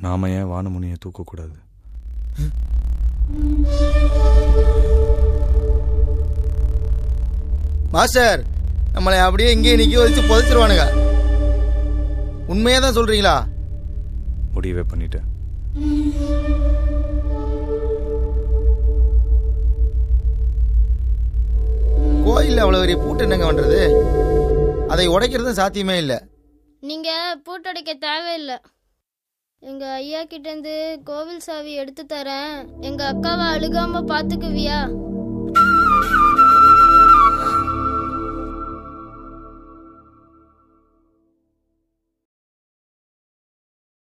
நாம ஏன் வானமுனியை தூக்கக்கூடாது மாஸ்டர் நம்மளை அப்படியே இங்கேயே நிக்க வச்சு புதைச்சிருவானுங்க உண்மையா தான் சொல்றீங்களா முடிவே பண்ணிட்டேன் கோயில்ல அவ்வளவு பெரிய பூட்டு என்னங்க பண்றது அதை உடைக்கிறதும் சாத்தியமே இல்லை நீங்க பூட்டடைக்க தேவையில்லை எங்க ஐயா கிட்ட இருந்து கோவில் சாவி எடுத்து தரேன் எங்க அக்காவை அழுகாம பாத்துக்குவியா